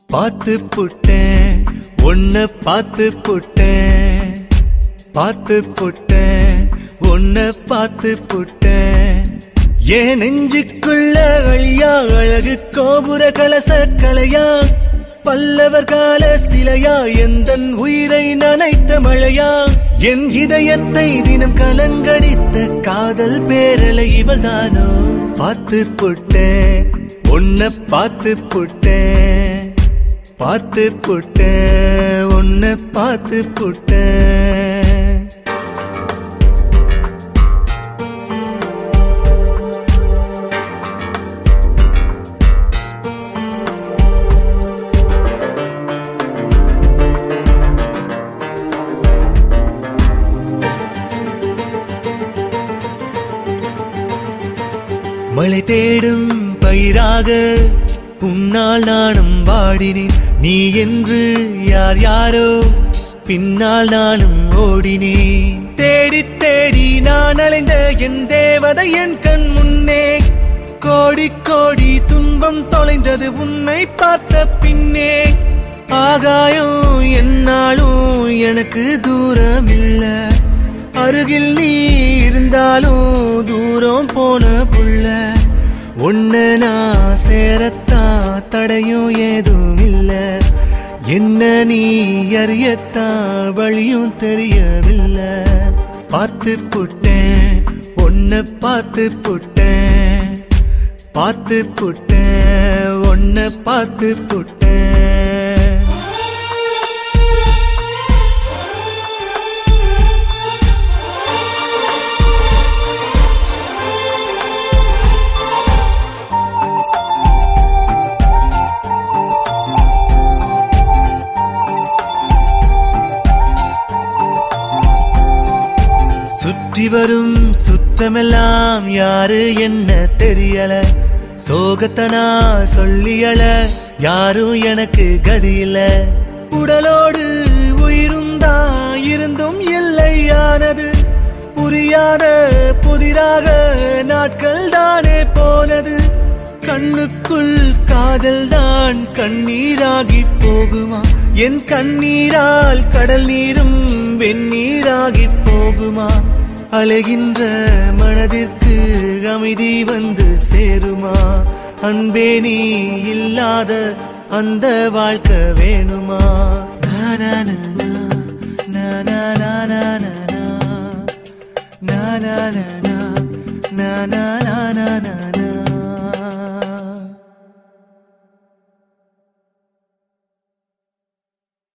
பார்த்து புட்டேன் ஒன்ன பார்த்து புட்டேன் பார்த்து புட்டேன் ஒன்ன பார்த்து புட்டேன் ஏன் நெஞ்சுக்குள்ள அழியா அழகு கோபுர கலச கலையா பல்லவர் கால சிலையா எந்தன் உயிரை நனைத்த மழையா என் இதயத்தை தினம் கலங்கடித்த காதல் பேரலை இவள்தானோ பார்த்து புட்டேன் உன்னை பார்த்து புட்டேன் பார்த்து புட்டேன் உன்னை பார்த்து புட்டேன் மழை தேடும் பயிராக உன்னால் நானும் வாடினேன் நீ என்று யார் யாரோ பின்னால் நானும் ஓடினேன் தேடி தேடி நான் அலைந்த என் தேவதை என் கண் முன்னே கோடி கோடி துன்பம் தொலைந்தது உன்னை பார்த்த பின்னே ஆகாயம் என்னாலும் எனக்கு தூரம் இல்ல அருகில் நீ இருந்தாலும் தூரம் போன புள்ள உன்ன நான் சேரத்தான் தடையும் ஏதும் இல்ல என்ன நீ அறியத்தான் வழியும் தெரியவில்லை பார்த்து புட்டேன் உன்னை பார்த்து புட்டேன் பார்த்து புட்டேன் உன்னை பார்த்து புட்டேன் சுற்றி வரும் சுற்றமெல்லாம் யாரு என்ன தெரியல சோகத்தனா சொல்லியல யாரும் எனக்கு கதியில உடலோடு உயிரும் தான் இருந்தும் இல்லையானது புரியாத புதிராக நாட்கள் தானே போனது கண்ணுக்குள் காதல் தான் கண்ணீராகி போகுமா என் கண்ணீரால் கடல் நீரும் வெந்நீராகி போகுமா அலைகின்ற மனதிற்கு அமைதி வந்து சேருமா அன்பே நீ இல்லாத அந்த வாழ்க்கை வேணுமா நானா நானா நானா நானா நானா நானா